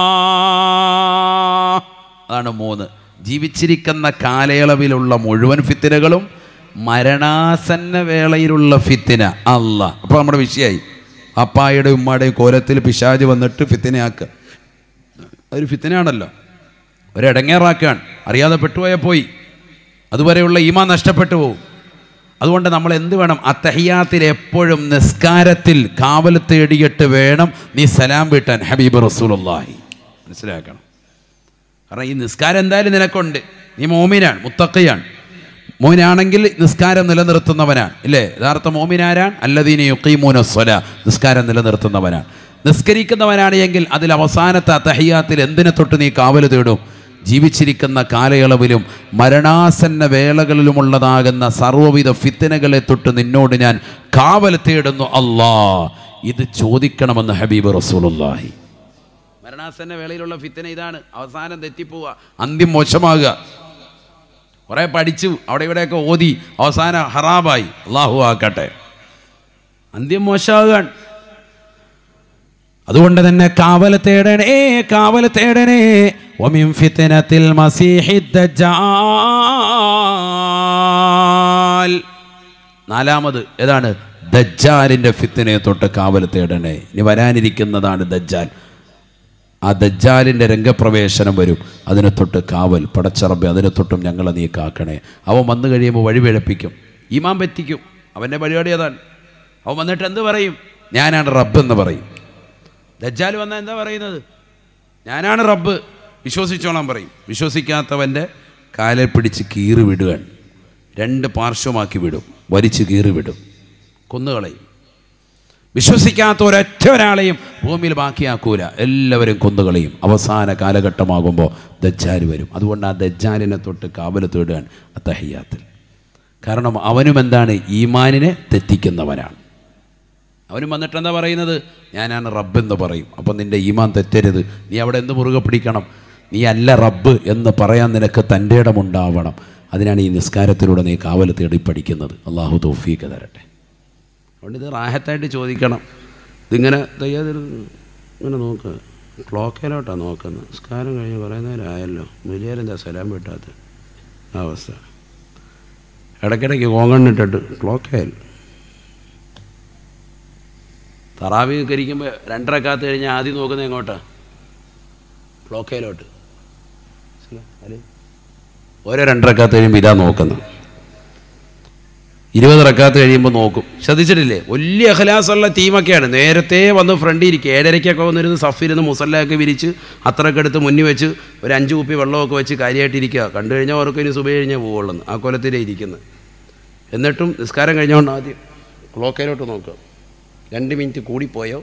അതാണ് മൂന്ന് ജീവിച്ചിരിക്കുന്ന കാലയളവിലുള്ള മുഴുവൻ ഫിത്തിനകളും മരണാസന്ന വേളയിലുള്ള ഫിത്തിന അല്ല അപ്പോൾ നമ്മുടെ വിഷയമായി അപ്പായുടെ ഉമ്മായുടെയും കോലത്തിൽ പിശാജ് വന്നിട്ട് ഫിത്തിനയാക്കുക അതൊരു ഫിത്തിനാണല്ലോ ഒരിടങ്ങേറാക്കുകയാണ് അറിയാതെ പെട്ടുപോയാൽ പോയി അതുവരെയുള്ള ഈമാ നഷ്ടപ്പെട്ടു പോകും അതുകൊണ്ട് നമ്മൾ എന്ത് വേണം അത്തഹിയാത്തിൽ എപ്പോഴും നിസ്കാരത്തിൽ കാവൽ തേടിയിട്ട് വേണം നീ സലാം വീട്ടാൻ ഹബീബ് റസൂലുള്ളാഹി മനസ്സിലാക്കണം കാരണം ഈ നിസ്കാരം എന്തായാലും നിനക്കുണ്ട് നീ മോമിനാണ് മുത്തക്കയാണ് മോമിനാണെങ്കിൽ നിസ്കാരം നിലനിർത്തുന്നവനാണ് ഇല്ലേ യഥാർത്ഥ മോമിനാരാൻ അല്ലദീനെ യുക്കീമൂന സ്വല നിസ്കാരം നിലനിർത്തുന്നവനാണ് നിസ്കരിക്കുന്നവനാണ് എങ്കിൽ അതിൽ അവസാനത്തെ അത്തഹിയാത്തിൽ എന്തിനെ തൊട്ട് നീ കാവൽ തേടും ജീവിച്ചിരിക്കുന്ന കാലയളവിലും മരണാസന്ന വേളകളിലുമുള്ളതാകുന്ന സർവ്വവിധ ഫിത്തനകളെ തൊട്ട് നിന്നോട് ഞാൻ കാവൽ തേടുന്നു അല്ലാ ഇത് ചോദിക്കണമെന്ന് ഹബീബ് റസൂലുള്ളാഹി മരണാസന്ന വേളയിലുള്ള ഫിത്തന ഇതാണ് അവസാനം തെറ്റിപ്പോവുക അന്ത്യം മോശമാകുക കുറേ പഠിച്ചു അവിടെ ഇവിടെയൊക്കെ ഓതി അവസാനം ഹറാബായി അള്ളാഹു ആക്കട്ടെ അന്ത്യം മോശമാകാൻ അതുകൊണ്ട് തന്നെ കാവൽ തേടണേ കാവൽ തേടണേ ഒമിൻ ഫിത്തനത്തിൽ മസീഹി ദജ്ജാൽ നാലാമത് ഏതാണ് ദജ്ജാലിൻ്റെ ഫിത്തനയെ തൊട്ട് കാവൽ തേടണേ ഇനി വരാനിരിക്കുന്നതാണ് ദജ്ജാൽ ആ ദജ്ജാലിൻ്റെ രംഗപ്രവേശനം വരും അതിനെ തൊട്ട് കാവൽ പടച്ചറബ് അതിനെ തൊട്ടും ഞങ്ങളെ നീ കാക്കണേ അവൻ വന്നു കഴിയുമ്പോൾ വഴി പിഴപ്പിക്കും ഈമാൻ പറ്റിക്കും അവൻ്റെ പരിപാടി അതാണ് അവൻ വന്നിട്ട് എന്ത് പറയും ഞാനാണ് റബ്ബ് എന്ന് പറയും ദജ്ജാൽ വന്നാൽ എന്താ പറയുന്നത് ഞാനാണ് റബ്ബ് വിശ്വസിച്ചോളാൻ പറയും വിശ്വസിക്കാത്തവൻ്റെ കാലിൽ പിടിച്ച് കീറി വിടുകയാണ് രണ്ട് പാർശ്വമാക്കി വിടും വലിച്ച് കീറി വിടും കൊന്നുകളയും വിശ്വസിക്കാത്ത ഒരൊറ്റ ഒരാളെയും ഭൂമിയിൽ ബാക്കിയാക്കൂല എല്ലാവരും കൊന്നുകളയും അവസാന കാലഘട്ടമാകുമ്പോൾ ദജ്ജാൽ വരും അതുകൊണ്ട് ആ ദജ്ജാലിനെ തൊട്ട് കാവൽ തേടുകയാണ് അത്തഹയ്യാത്തിൽ കാരണം അവനും എന്താണ് ഈമാനിനെ തെറ്റിക്കുന്നവനാണ് അവനും വന്നിട്ട് എന്താ പറയുന്നത് ഞാനാണ് റബ്ബ് എന്ന് പറയും അപ്പം നിൻ്റെ ഈമാൻ തെറ്റരുത് നീ അവിടെ എന്ത് മുറുകെ പിടിക്കണം നീ അല്ല റബ്ബ് എന്ന് പറയാൻ നിനക്ക് തൻ്റെ ഇടമുണ്ടാവണം അതിനാണ് ഈ നിസ്കാരത്തിലൂടെ നീ കാവൽ തേടി പഠിക്കുന്നത് അള്ളാഹു തൗഫീക്ക് തരട്ടെ അതുകൊണ്ട് ഇത് റാഹത്തായിട്ട് ചോദിക്കണം ഇതിങ്ങനെ തയ്യാതിരു ഇങ്ങനെ നോക്കുക ക്ലോക്കിലോട്ടാണ് നോക്കുന്നത് നിസ്കാരം കഴിഞ്ഞ് കുറേ നേരം ആയല്ലോ വലിയാരെന്താ സലാം വിട്ടാത്ത ആ അവസ്ഥ ഇടയ്ക്കിടയ്ക്ക് കോങ്കണ്ണിട്ടിട്ട് ക്ലോക്കായാലും തറാവി കരിക്കുമ്പോൾ രണ്ടരക്കാത്ത് കഴിഞ്ഞാൽ ആദ്യം നോക്കുന്നത് എങ്ങോട്ടാ ക്ലോക്കയിലോട്ട് ഓരോ രണ്ടരക്കാത്ത് കഴിയുമ്പോൾ ഇതാ നോക്കുന്നത് ഇരുപത് റക്കാത്ത് കഴിയുമ്പോൾ നോക്കും ശ്രദ്ധിച്ചിട്ടില്ലേ വലിയ അഖലാസുള്ള ടീമൊക്കെയാണ് നേരത്തെ വന്ന് ഫ്രണ്ടിൽ ഇരിക്കുക ഏഴരയ്ക്കൊക്കെ വന്നിരുന്ന് സഫിരുന്ന് മുസല്ലയൊക്കെ വിരിച്ച് അത്രയൊക്കെ എടുത്ത് മുന്നിൽ വെച്ച് ഒരു അഞ്ച് കുപ്പി വെള്ളമൊക്കെ വെച്ച് കാര്യമായിട്ടിരിക്കുക കണ്ടു കഴിഞ്ഞാൽ അവർക്ക് ഇനി സുബൈ കഴിഞ്ഞാൽ പോവുള്ളൂ ആ കൊലത്തിലേ ഇരിക്കുന്നത് എന്നിട്ടും നിസ്കാരം കഴിഞ്ഞുകൊണ്ട് ആദ്യം ക്ലോക്കയിലോട്ട് നോക്കുക രണ്ട് മിനിറ്റ് കൂടിപ്പോയോ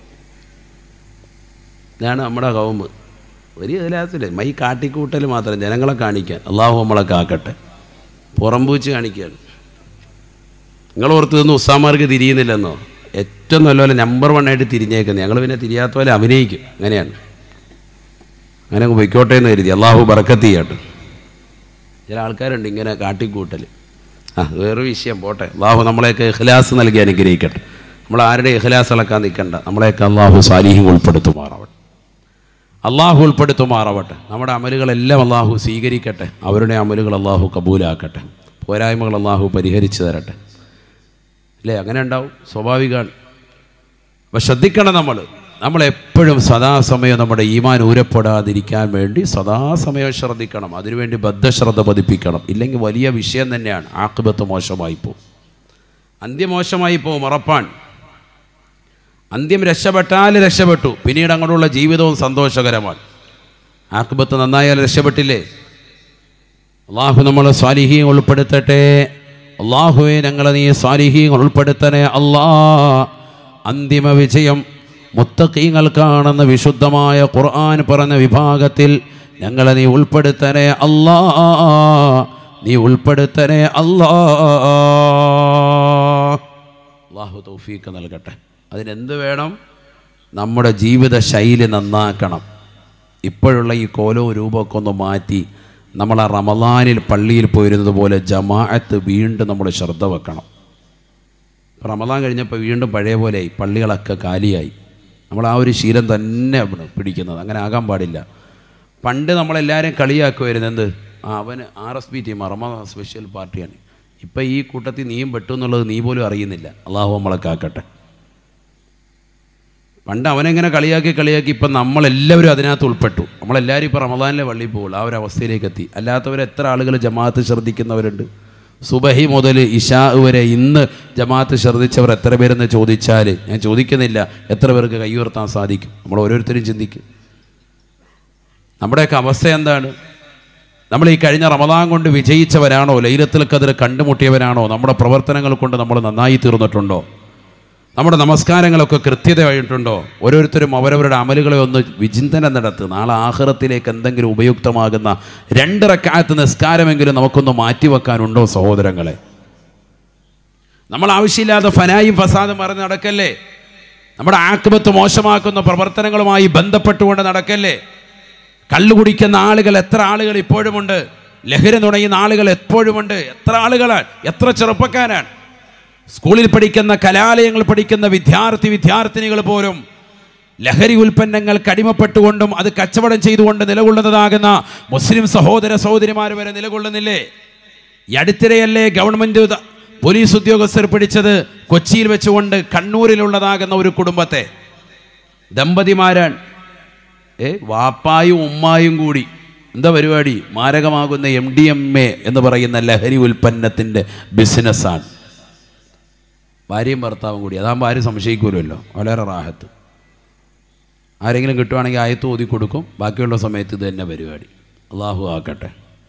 ഇതാണ് നമ്മുടെ കൗമ്പ് ഒരു ഇതിലാത്തില്ല മൈ കാട്ടിക്കൂട്ടൽ മാത്രം ജനങ്ങളെ കാണിക്കാൻ അള്ളാഹു നമ്മളെ കാക്കട്ടെ പുറംപൂച്ച് കാണിക്കുകയാണ് നിങ്ങൾ ഓർത്ത് നിന്ന് ഉസ്താമാർക്ക് തിരിയുന്നില്ലെന്നോ ഏറ്റവും നല്ലപോലെ നമ്പർ വൺ ആയിട്ട് തിരിഞ്ഞേക്കുന്നത് ഞങ്ങൾ പിന്നെ തിരിയാത്ത പോലെ അഭിനയിക്കും അങ്ങനെയാണ് അങ്ങനെ അങ്ങ് പൊയ്ക്കോട്ടെ എന്ന് കരുതി അള്ളാഹു ബറക്കത്ത് ചെയ്യട്ടെ ചില ആൾക്കാരുണ്ട് ഇങ്ങനെ കാട്ടിക്കൂട്ടൽ ആ വേറൊരു വിഷയം പോട്ടെ അള്ളാഹു നമ്മളെയൊക്കെ ഇഖ്ലാസ് നൽകി അനുഗ്രഹിക്കട്ടെ നമ്മൾ ആരുടെ ഇഖ്ലാസ് ഇളക്കാൻ നിൽക്കണ്ട നമ്മളെയൊക്കെ അള്ളാഹു സാലിഹ്യം ഉൾപ്പെടുത്തുമാറാവട്ടെ അള്ളാഹു ഉൾപ്പെടുത്തുമാറാവട്ടെ നമ്മുടെ അമലുകളെല്ലാം അള്ളാഹു സ്വീകരിക്കട്ടെ അവരുടെ അമലുകൾ അള്ളാഹു കബൂലാക്കട്ടെ പോരായ്മകൾ അള്ളാഹു പരിഹരിച്ചു തരട്ടെ അല്ലേ അങ്ങനെ ഉണ്ടാവും സ്വാഭാവികമാണ് അപ്പം ശ്രദ്ധിക്കണം നമ്മൾ നമ്മളെപ്പോഴും സദാസമയം നമ്മുടെ ഈമാൻ ഊരപ്പെടാതിരിക്കാൻ വേണ്ടി സദാസമയം ശ്രദ്ധിക്കണം അതിനുവേണ്ടി ബദ്ധശ്രദ്ധ പതിപ്പിക്കണം ഇല്ലെങ്കിൽ വലിയ വിഷയം തന്നെയാണ് ആക്കുബത്ത് മോശമായി പോവും അന്ത്യം മോശമായി പോവും ഉറപ്പാണ് അന്ത്യം രക്ഷപ്പെട്ടാൽ രക്ഷപ്പെട്ടു പിന്നീട് അങ്ങോട്ടുള്ള ജീവിതവും സന്തോഷകരമാണ് ആക്കുബത്ത് നന്നായാൽ രക്ഷപ്പെട്ടില്ലേ അള്ളാഹു നമ്മൾ സ്വാലിഹീം ഉൾപ്പെടുത്തട്ടെ അള്ളാഹുവെ ഞങ്ങളെ നീ സ്വാലിഹീം ഉൾപ്പെടുത്തണേ അല്ലാ അന്തിമ വിജയം മുത്തക്കീങ്ങൾക്കാണെന്ന് വിശുദ്ധമായ ഖുർആൻ പറഞ്ഞ വിഭാഗത്തിൽ ഞങ്ങളെ നീ ഉൾപ്പെടുത്തണേ അല്ലാ നീ ഉൾപ്പെടുത്തണേ അല്ലാ അള്ളാഹു തൗഫീക്ക് നൽകട്ടെ അതിനെന്ത് വേണം നമ്മുടെ ജീവിത ശൈലി നന്നാക്കണം ഇപ്പോഴുള്ള ഈ കോലവും രൂപമൊക്കെ ഒന്ന് മാറ്റി നമ്മൾ ആ റമദാനിൽ പള്ളിയിൽ പോയിരുന്നത് പോലെ ജമാഅത്ത് വീണ്ടും നമ്മൾ ശ്രദ്ധ വെക്കണം ഇപ്പം റമദാൻ കഴിഞ്ഞപ്പോൾ വീണ്ടും പഴയ പോലെയായി പള്ളികളൊക്കെ കാലിയായി നമ്മൾ ആ ഒരു ശീലം തന്നെ ആണ് പിടിക്കുന്നത് അങ്ങനെ ആകാൻ പാടില്ല പണ്ട് നമ്മളെല്ലാവരും കളിയാക്കുമായിരുന്നു എന്ത് ആ അവന് R S P team Ramadan special പാർട്ടിയാണ് ഇപ്പം ഈ കൂട്ടത്തിൽ നീയും പെട്ടു എന്നുള്ളത് നീ പോലും അറിയുന്നില്ല അള്ളാഹു നമ്മളെ കാക്കട്ടെ പണ്ട് അവനെങ്ങനെ കളിയാക്കി കളിയാക്കി ഇപ്പം നമ്മളെല്ലാവരും അതിനകത്ത് ഉൾപ്പെട്ടു നമ്മളെല്ലാവരും ഇപ്പോൾ റമദാനിലെ പള്ളിയിൽ പോകുള്ളൂ ആ ഒരു അവസ്ഥയിലേക്ക് എത്തി അല്ലാത്തവർ എത്ര ആളുകൾ ജമാഅത്ത് ശ്രദ്ധിക്കുന്നവരുണ്ട് സുബഹി മുതൽ ഇഷാ വരെ ഇന്ന് ജമാഅത്ത് ശ്രദ്ധിച്ചവർ എത്ര പേരെന്ന് ചോദിച്ചാൽ ഞാൻ ചോദിക്കുന്നില്ല എത്ര പേർക്ക് കൈയുയർത്താൻ സാധിക്കും നമ്മൾ ഓരോരുത്തരും ചിന്തിക്കും നമ്മുടെയൊക്കെ അവസ്ഥ എന്താണ് നമ്മൾ ഈ കഴിഞ്ഞ റമദാൻ കൊണ്ട് വിജയിച്ചവരാണോ ലൈലത്തിൽ കതിർ കണ്ടുമുട്ടിയവരാണോ നമ്മുടെ പ്രവർത്തനങ്ങൾ കൊണ്ട് നമ്മൾ നന്നായി തീർന്നിട്ടുണ്ടോ നമ്മുടെ നമസ്കാരങ്ങളൊക്കെ കൃത്യതയായിട്ടുണ്ടോ ഓരോരുത്തരും അവരവരുടെ അമലുകളെ ഒന്ന് വിചിന്തനം നടത്ത് നാളെ ആഹ്റത്തിലേക്ക് എന്തെങ്കിലും ഉപയുക്തമാകുന്ന രണ്ട് റക്കാലത്ത് നിസ്കാരമെങ്കിലും നമുക്കൊന്ന് മാറ്റിവെക്കാനുണ്ടോ സഹോദരങ്ങളെ നമ്മൾ ആവശ്യമില്ലാതെ ഫനായും ഫസാദും മറന്ന് നടക്കല്ലേ നമ്മുടെ ആക്ബത്ത് മോശമാക്കുന്ന പ്രവർത്തനങ്ങളുമായി ബന്ധപ്പെട്ടുകൊണ്ട് നടക്കല്ലേ കള്ളു കുടിക്കുന്ന ആളുകൾ എത്ര ആളുകൾ ഇപ്പോഴുമുണ്ട് ലഹരി നുണയുന്ന ആളുകൾ എപ്പോഴുമുണ്ട് എത്ര ആളുകളാണ് എത്ര ചെറുപ്പക്കാരാണ് സ്കൂളിൽ പഠിക്കുന്ന കലാലയങ്ങൾ പഠിക്കുന്ന വിദ്യാർത്ഥി വിദ്യാർത്ഥിനികൾ പോലും ലഹരി ഉൽപ്പന്നങ്ങൾക്ക് അടിമപ്പെട്ടുകൊണ്ടും അത് കച്ചവടം ചെയ്തുകൊണ്ട് നിലകൊള്ളുന്നതാകുന്ന മുസ്ലിം സഹോദര സഹോദരിമാർ വരെ നിലകൊള്ളുന്നില്ലേ ഈ അടുത്തിടെയല്ലേ ഗവൺമെൻറ് ഉദ- പോലീസ് ഉദ്യോഗസ്ഥർ പിടിച്ചത് കൊച്ചിയിൽ വെച്ചുകൊണ്ട് കണ്ണൂരിലുള്ളതാകുന്ന ഒരു കുടുംബത്തെ ദമ്പതിമാരാണ് ഏ വാപ്പായും ഉമ്മായും കൂടി എന്താ പരിപാടി മാരകമാകുന്ന എം ഡി എം എ എന്ന് പറയുന്ന ലഹരി ഉൽപ്പന്നത്തിൻ്റെ ബിസിനസ്സാണ് ഭാര്യയും ഭർത്താവും കൂടി അതാകുമ്പോൾ ആരും സംശയിക്കൂലല്ലോ വളരെ റാഹത്ത് ആരെങ്കിലും കിട്ടുവാണെങ്കിൽ ആയത്ത് ഓതി കൊടുക്കും ബാക്കിയുള്ള സമയത്ത് ഇത് തന്നെ പരിപാടി അള്ളാഹു ആക്കട്ടെ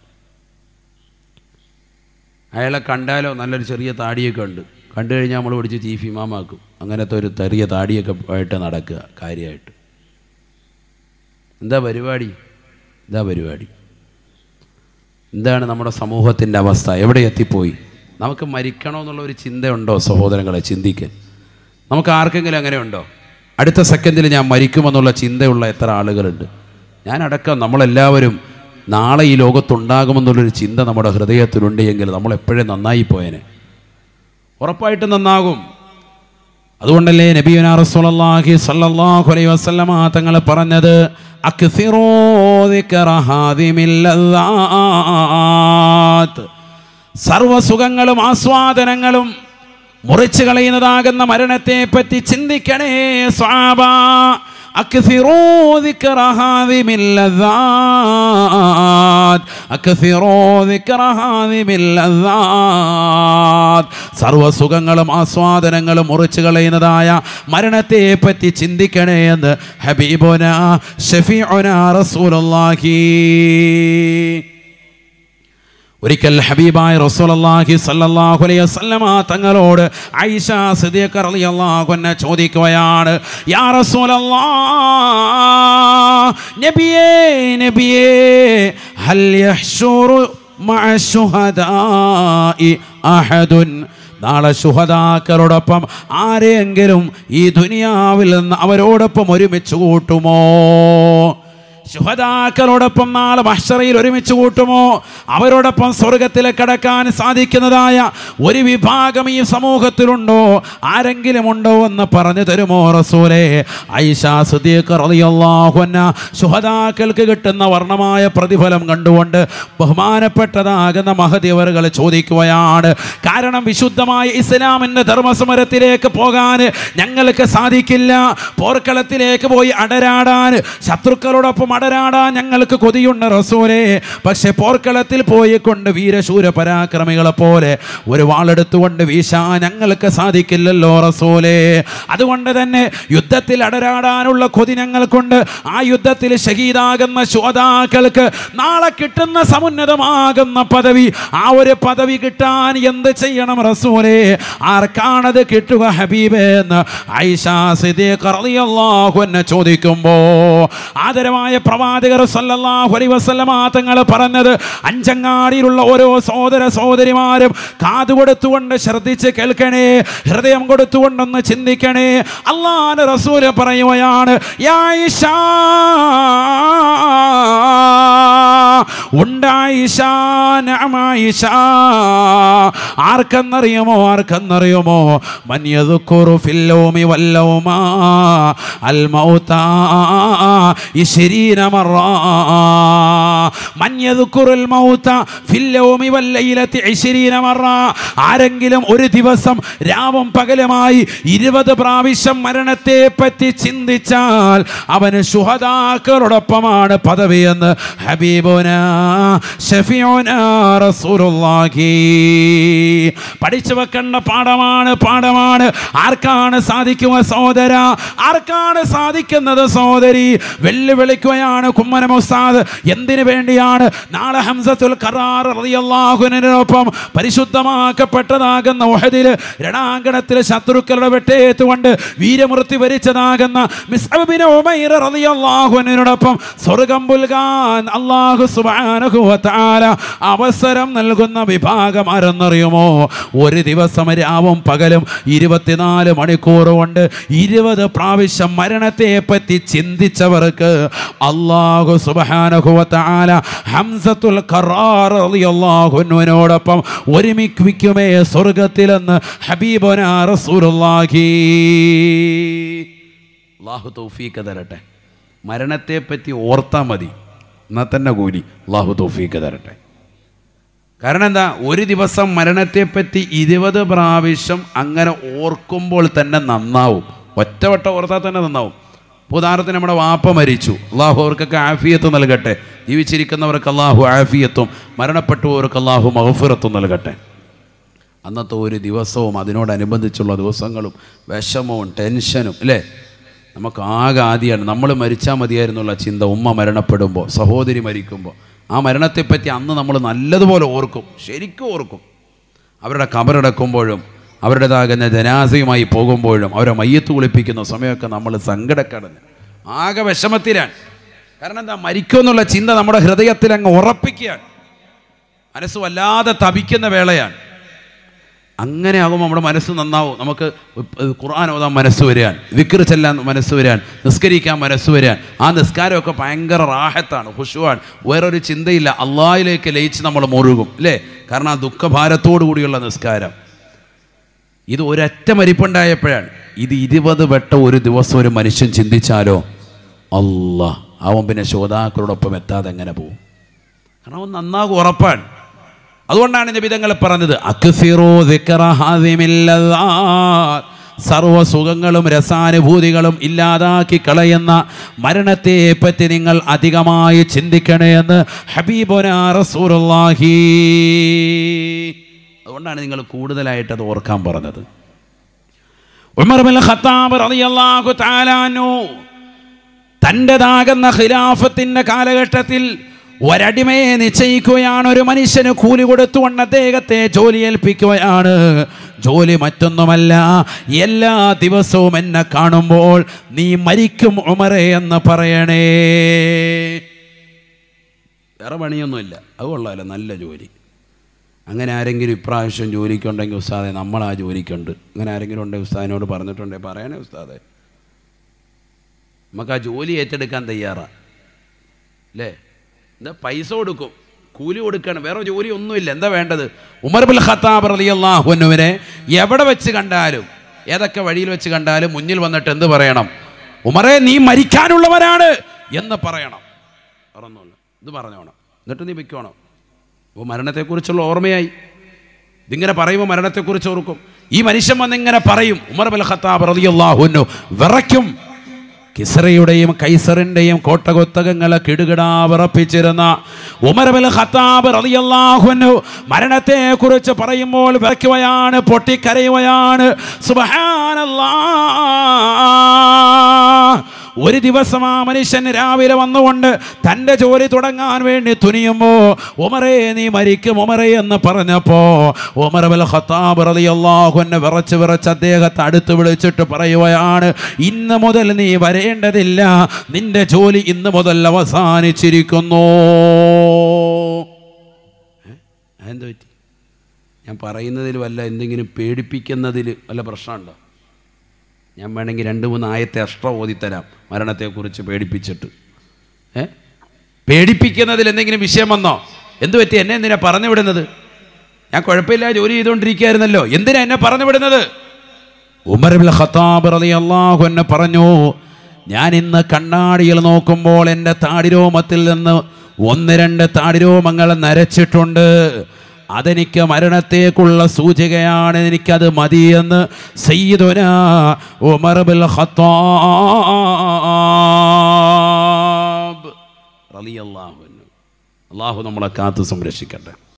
അയാളെ കണ്ടാലോ നല്ലൊരു ചെറിയ താടിയൊക്കെ ഉണ്ട് കണ്ടു കഴിഞ്ഞാൽ നമ്മൾ പിടിച്ച് ചീഫ് ഇമാമാക്കും അങ്ങനത്തെ ഒരു ചെറിയ താടിയൊക്കെ ആയിട്ട് നടക്കുക കാര്യമായിട്ട് എന്താ പരിപാടി എന്താ പരിപാടി എന്താണ് നമ്മുടെ സമൂഹത്തിൻ്റെ അവസ്ഥ എവിടെ എത്തിപ്പോയി നമുക്ക് മരിക്കണമെന്നുള്ള ഒരു ചിന്തയുണ്ടോ സഹോദരങ്ങളെ ചിന്തിക്കാൻ നമുക്ക് ആർക്കെങ്കിലും അങ്ങനെ ഉണ്ടോ അടുത്ത സെക്കൻഡിൽ ഞാൻ മരിക്കുമെന്നുള്ള ചിന്തയുള്ള എത്ര ആളുകളുണ്ട് ഞാൻ അടക്കം നമ്മളെല്ലാവരും നാളെ ഈ ലോകത്തുണ്ടാകുമെന്നുള്ളൊരു ചിന്ത നമ്മുടെ ഹൃദയത്തിലുണ്ട് എങ്കിൽ നമ്മൾ എപ്പോഴും നന്നായി പോയേനെ ഉറപ്പായിട്ടും നന്നാകും അതുകൊണ്ടല്ലേ നബിയുന റസൂലുള്ളാഹി സ്വല്ലല്ലാഹു അലൈഹി വസല്ലമ തങ്ങൾ പറഞ്ഞത് അക്സിറൂ ദിക്റ ഹാദിമിൽ ലദ്ദാത്ത് സർവസുഖങ്ങളും ആസ്വാദനങ്ങളും മുറിച്ചു കളയുന്നതാകുന്ന മരണത്തെ പറ്റി ചിന്തിക്കണേ സ്വാബ അക്സിറൂ ദിക്റ ഹാദിമിൽ ലദ്ദാത്ത് അക്സിറൂ ദിക്റ ഹാദിമിൽ ലദ്ദാത്ത് സർവസുഖങ്ങളും ആസ്വാദനങ്ങളും മുറിച്ചു കളയുന്നതായ മരണത്തെ പറ്റി ചിന്തിക്കണേ എന്ന് ഹബീബുന ഷഫീഉന റസൂലുള്ളാഹി ഒരിക്കൽ ഹബീബായ റസൂലുള്ളാഹി സ്വല്ലല്ലാഹു അലൈഹി വസല്ലമ തങ്ങളോട് ഐഷ സിദ്ദീഖ റളിയല്ലാഹു അൻഹ ചോദിക്കുകയാണ് യാ റസൂലല്ലാഹ് നബിയേ നബിയേ ഹൽ യഹ്ശുറു മഅ ശുഹദാഇ അഹദുൻ നാളെ ശുഹതാക്കളോടൊപ്പം ആരെയെങ്കിലും ഈ ദുനിയാവിൽ നിന്ന് അവരോടൊപ്പം ഒരുമിച്ച് കൂട്ടുമോ ശുഹതാക്കളോടൊപ്പം നാളെ മഹ്ഷറയിൽ ഒരുമിച്ച് കൂട്ടുമോ അവരോടൊപ്പം സ്വർഗത്തിൽ കടക്കാൻ സാധിക്കുന്നതായ ഒരു വിഭാഗം ഈ സമൂഹത്തിലുണ്ടോ ആരെങ്കിലും ഉണ്ടോ എന്ന് പറഞ്ഞു തരുമോ റസൂലേ ഐഷ സുദീഖ് റളിയല്ലാഹു അൻഹ ശുഹതാക്കൾക്ക് കിട്ടുന്ന വർണ്ണമായ പ്രതിഫലം കണ്ടുകൊണ്ട് ബഹുമാനപ്പെട്ടതാകുന്ന മഹദിവറുകൾ ചോദിക്കുകയാണ് കാരണം വിശുദ്ധമായ ഇസ്ലാമിൻ്റെ ധർമ്മസമരത്തിലേക്ക് പോകാൻ ഞങ്ങൾക്ക് സാധിക്കില്ല പോർക്കളത്തിലേക്ക് പോയി അടരാടാൻ ശത്രുക്കളോടൊപ്പം അടരാടാൻ ഞങ്ങൾക്ക് കൊതിയുണ്ട് റസൂലേ പക്ഷെ പോർക്കളത്തിൽ പോയി കൊണ്ട് വീരശൂര പരാക്രമികളെ പോലെ ഒരു വാളെടുത്തുകൊണ്ട് വീശാൻ ഞങ്ങൾക്ക് സാധിക്കില്ലല്ലോ റസൂലേ അതുകൊണ്ട് തന്നെ യുദ്ധത്തിൽ അടരാടാനുള്ള കൊതി ഞങ്ങൾക്കുണ്ട് ആ യുദ്ധത്തിൽ ഷഹീദാകുന്ന ശ്രോതാക്കൾക്ക് നാളെ കിട്ടുന്ന സമുന്നതമാകുന്ന പദവി ആ ഒരു പദവി കിട്ടാൻ എന്ത് ചെയ്യണം റസൂലേ ആർക്കാണത് കിട്ടുക ഹബീബേ എന്ന് ഐഷ സിദ്ദീഖ് റളിയല്ലാഹു അൻഹ ചോദിക്കുമ്പോ ആദരമായ പ്രവാചകർ സല്ലല്ലാഹു അലൈഹി വസല്ലമ തങ്ങൾ പറഞ്ഞത് അഞ്ചങ്ങാടിയിലുള്ള ഓരോ സഹോദര സഹോദരിമാരും കാതു കൊടുത്തുകൊണ്ട് ശ്രദ്ധിച്ച് കേൾക്കണേ ഹൃദയം കൊടുത്തുകൊണ്ടൊന്ന് ചിന്തിക്കണേ അള്ളാഹ് റസൂല് പറയുകയാണ് യാ ആയിഷാ ഉണ്ടായിഷ നഅമായിഷ ആർക്കെന്നറിയുമോ ആർക്കെന്നറിയുമോ മൻ യദ്കുറു ഫിൽ ലൗമി വൽ ലൗമാ അൽ മൗതാ ഇശ്രീന മറ മൻ യദ്കുറുൽ മൗത ഫിൽ ലൗമി വൽ ലൈലത്തി ഇശ്രീന മറ ആരെങ്കിലും ഒരു ദിവസം രാവും പകലുമായി ഇരുപത് പ്രാവശ്യം മരണത്തെ പറ്റി ചിന്തിച്ചാൽ അവന് ശുഹദാക്കളോടൊപ്പമാണ് പദവിയെന്ന് ഹബീബുന ഷഫിയോന റസൂലുള്ളാഹി പഠിച്ചു വെക്കേണ്ട പാഠമാണ് പാഠമാണ് ആർക്കാണ് സാധിക്കുക സഹോദര ആർക്കാണ് സാധിക്കുന്നത് സഹോദരി വെല്ലുവിളിക്കുകയാണ് കുമ്മന മുസ്താദ് എന്തിനു വേണ്ടിയാണ് നാളെ ഹംസത്തുൽ ഖറാർ റളിയല്ലാഹുവിനൊപ്പം പരിശുദ്ധമാക്കപ്പെട്ടതാകുന്ന ഉഹദിൽ രണാങ്കണത്തിൽ ശത്രുക്കളുടെ വെട്ടേറ്റുകൊണ്ട് വീരമൃത്യു വരിച്ചതാകുന്ന മിസ്അബിന് ഉമൈർ റളിയല്ലാഹുവിനോടൊപ്പം സ്വർഗം പുൽകാൻ അല്ലാഹു സുബ്ഹാനഹു വ തആല അവസരം നൽകുന്ന വിഭാഗം ആരെന്നറിയുമോ ഒരു ദിവസം രാവും പകലും ഇരുപത്തിനാല് മണിക്കൂർ കൊണ്ട് ഇരുപത് പ്രാവശ്യം മരണത്തെ പറ്റി ചിന്തിച്ചവർക്ക് അള്ളാഹു സുബ്ഹാനഹു വ തആല ഹംസത്തുൽ ഖറാർ റളിയല്ലാഹുവിനോടൊപ്പം ഒരുമിക്കുമേ സ്വർഗത്തിലെന്ന് ഹബീബുന റസൂലുള്ളാഹി അള്ളാഹു തൗഫീഖ് തരട്ടെ മരണത്തെ പറ്റി ഓർത്താൽ മതി എന്നാൽ തന്നെ കൂലി അള്ളാഹു തൗഫീഖ് തരട്ടെ കാരണം എന്താ ഒരു ദിവസം മരണത്തെപ്പറ്റി ഇരുപത് പ്രാവശ്യം അങ്ങനെ ഓർക്കുമ്പോൾ തന്നെ നന്നാവും ഒറ്റവട്ടം ഓർത്താൽ തന്നെ നന്നാവും ഇപ്പോൾ ഉദാഹരണത്തിന് നമ്മുടെ വാപ്പ മരിച്ചു അള്ളാഹു അവർക്കൊക്കെ ആഫിയത്ത് നൽകട്ടെ ജീവിച്ചിരിക്കുന്നവർക്ക് അള്ളാഹു ആഫിയത്തും മരണപ്പെട്ടുപോയവർക്ക് അള്ളാഹു മഹഫിറത്തും നൽകട്ടെ അന്നത്തെ ഒരു ദിവസവും അതിനോടനുബന്ധിച്ചുള്ള ദിവസങ്ങളും വിഷമവും ടെൻഷനും അല്ലേ നമുക്ക് ആകെ ആദ്യമാണ് നമ്മൾ മരിച്ചാൽ മതിയായിരുന്നുള്ള ചിന്ത ഉമ്മ മരണപ്പെടുമ്പോൾ സഹോദരി മരിക്കുമ്പോൾ ആ മരണത്തെപ്പറ്റി അന്ന് നമ്മൾ നല്ലതുപോലെ ഓർക്കും ശരിക്കും ഓർക്കും അവരുടെ കബറടക്കുമ്പോഴും അവരുടേതാകുന്ന ജനാസയുമായി പോകുമ്പോഴും അവരെ മയ്യത്ത് കുളിപ്പിക്കുന്ന സമയമൊക്കെ നമ്മൾ സങ്കടക്കടഞ്ഞ് ആകെ വിഷമത്തിലാണ് കാരണം എന്താ മരിക്കുമെന്നുള്ള ചിന്ത നമ്മുടെ ഹൃദയത്തിൽ അങ്ങ് ഉറപ്പിക്കുകയാണ് മനസ്സ് വല്ലാതെ തപിക്കുന്ന വേളയാണ് അങ്ങനെ ആകുമ്പോൾ നമ്മുടെ മനസ്സ് നന്നാവും നമുക്ക് ഖുർആൻ ഓതാൻ മനസ്സ് വരാൻ വിക്ർ ചെല്ലാൻ മനസ്സ് വരാൻ നിസ്കരിക്കാൻ മനസ്സ് വരാൻ ആ നിസ്കാരമൊക്കെ ഭയങ്കര റാഹത്താണ് ഹുഷുവാണ് വേറൊരു ചിന്തയില്ല അള്ളാഹിലേക്ക് ലയിച്ച് നമ്മൾ മുറുകും അല്ലേ കാരണം ആ ദുഃഖഭാരത്തോടു കൂടിയുള്ള നിസ്കാരം ഇത് ഒരൊറ്റ മരിപ്പുണ്ടായപ്പോഴാണ് ഇത് ഇരുപത് വട്ട ഒരു ദിവസം ഒരു മനുഷ്യൻ ചിന്തിച്ചാലോ അല്ലാ അവൻ പിന്നെ ശ്രോതാക്കളോടൊപ്പം എത്താതെ എങ്ങനെ പോകും കാരണം അവൻ നന്നാകും ഉറപ്പാണ് അതുകൊണ്ടാണ് നിബിതങ്ങൾ പറഞ്ഞത് അക്സിറോ ദിക്റ ഹാദിമിൽ ലദ്ദാത്ത്. സർവ്വ സുഖങ്ങളും രസാനുഭൂതികളും ഇല്ലാതാക്കി കളയുന്ന മരണത്തെ പറ്റി നിങ്ങൾ അധികമായി ചിന്തിക്കണേ എന്ന് ഹബീബുന റസൂലുള്ളാഹി അതുകൊണ്ടാണ് നിങ്ങൾ കൂടുതലായിട്ട് അത് ഓർക്കാൻ പറഞ്ഞത് ഉമർ ബിൻ ഖത്താബ് റളിയല്ലാഹു തആല അൻഹു തൻ്റെതാകുന്ന ഖിലാഫത്തിൻ്റെ കാലഘട്ടത്തിൽ ഒരടിമയെ നിശ്ചയിക്കുകയാണ് ഒരു മനുഷ്യന് കൂലി കൊടുത്തുകൊണ്ട് അദ്ദേഹത്തെ ജോലി ഏൽപ്പിക്കുകയാണ് ജോലി മറ്റൊന്നുമല്ല എല്ലാ ദിവസവും എന്നെ കാണുമ്പോൾ നീ മരിക്കും ഉമറെ എന്ന് പറയണേ വേറെ പണിയൊന്നുമില്ല അത് കൊള്ളാമല്ലോ നല്ല ജോലി അങ്ങനെ ആരെങ്കിലും ഇപ്രാവശ്യം ജോലിക്കുണ്ടെങ്കിൽ ഉസ്താദെ നമ്മൾ ആ ജോലിക്കുണ്ട് അങ്ങനെ ആരെങ്കിലും ഉണ്ടെങ്കിൽ ഉസ്താദിനോട് പറഞ്ഞിട്ടുണ്ടെങ്കിൽ പറയണേ ഉസ്താദെ നമുക്ക് ആ ജോലി ഏറ്റെടുക്കാൻ തയ്യാറാണ് അല്ലേ എന്താ പൈസ കൊടുക്കും കൂലി കൊടുക്കണം വേറെ ജോലി ഒന്നുമില്ല എന്താ വേണ്ടത് ഉമർ ബിൽ ഖത്താബ് റളിയല്ലാഹുവിനെ എവിടെ വെച്ച് കണ്ടാലും ഏതൊക്കെ വഴിയിൽ വെച്ച് കണ്ടാലും മുന്നിൽ വന്നിട്ട് എന്ത് പറയണം ഉമറെ നീ മരിക്കാനുള്ളവരാണ് എന്ന് പറയണം പറഞ്ഞോളൂ ഇത് പറഞ്ഞോണം എന്നിട്ട് നീ വെക്കോണം അപ്പോൾ മരണത്തെക്കുറിച്ചുള്ള ഓർമ്മയായി ഇതിങ്ങനെ പറയുമ്പോൾ മരണത്തെക്കുറിച്ച് ഓർക്കും ഈ മനുഷ്യൻ വന്നിങ്ങനെ പറയും ഉമർ ബിൽ ഖത്താബ് റളിയല്ലാഹുവിനു വിറയ്ക്കും കിസറയുടെയും കൈസറിന്റെയും കോട്ടകൊത്തകങ്ങളെ കിടുകിടാ വിറപ്പിച്ചിരുന്ന ഉമർബൽ ഖത്താബ് റളിയല്ലാഹുവിനു മരണത്തെ കുറിച്ച് പറയുമ്പോൾ വിറയ്ക്കുകയാണ് പൊട്ടിക്കരയുകയാണ് സുബ്ഹാനല്ലാഹ് ഒരു ദിവസം ആ മനുഷ്യൻ രാവിലെ വന്നുകൊണ്ട് തൻ്റെ ജോലി തുടങ്ങാൻ വേണ്ടി തുനിയുമ്പോ ഉമറേ നീ മരിക്കും ഉമറേ എന്ന് പറഞ്ഞപ്പോ ഉമർ ബൽ ഖത്താബ് റളിയല്ലാഹു അൻഹു വിറച്ച് വിറച്ച് അദ്ദേഹത്തെ അടുത്ത് വിളിച്ചിട്ട് പറയുകയാണ് ഇന്ന് മുതൽ നീ വരേണ്ടതില്ല നിന്റെ ജോലി ഇന്ന് മുതൽ അവസാനിച്ചിരിക്കുന്നു ഏ? അതെന്ത് പറ്റി ഞാൻ പറയുന്നതിൽ വല്ല എന്തെങ്കിലും പേടിപ്പിക്കുന്നതിൽ വല്ല പ്രശ്നമുണ്ടോ ഞാൻ വേണമെങ്കിൽ രണ്ട് മൂന്ന് ആയത്തെ അഷ്ട്ര ഓതിത്തരാം മരണത്തെക്കുറിച്ച് പേടിപ്പിച്ചിട്ട് ഏ പേടിപ്പിക്കുന്നതിൽ എന്തെങ്കിലും വിഷയം വന്നോ എന്ത് പറ്റി എന്നെ എന്തിനാ പറഞ്ഞു വിടുന്നത് ഞാൻ കുഴപ്പമില്ല ജോലി ചെയ്തുകൊണ്ടിരിക്കുകയായിരുന്നല്ലോ എന്തിനാ എന്നെ പറഞ്ഞു വിടുന്നത് ഉമർ ബിൻ ഖത്താബ് റളിയല്ലാഹു അൻഹു പറഞ്ഞു ഞാൻ ഇന്ന് കണ്ണാടിയിൽ നോക്കുമ്പോൾ എൻ്റെ താടിരോമത്തിൽ നിന്ന് ഒന്ന് രണ്ട് താടിരോമങ്ങൾ നരച്ചിട്ടുണ്ട് അതെനിക്ക് മരണത്തേക്കുള്ള സൂചികയാണ് എനിക്കത് മതിയെന്ന് സയ്യിദുന ഉമർ ബിൻ ഖത്താബ് റളിയല്ലാഹു അൻഹു അള്ളാഹു നമ്മളെ കാത്ത് സംരക്ഷിക്കട്ടെ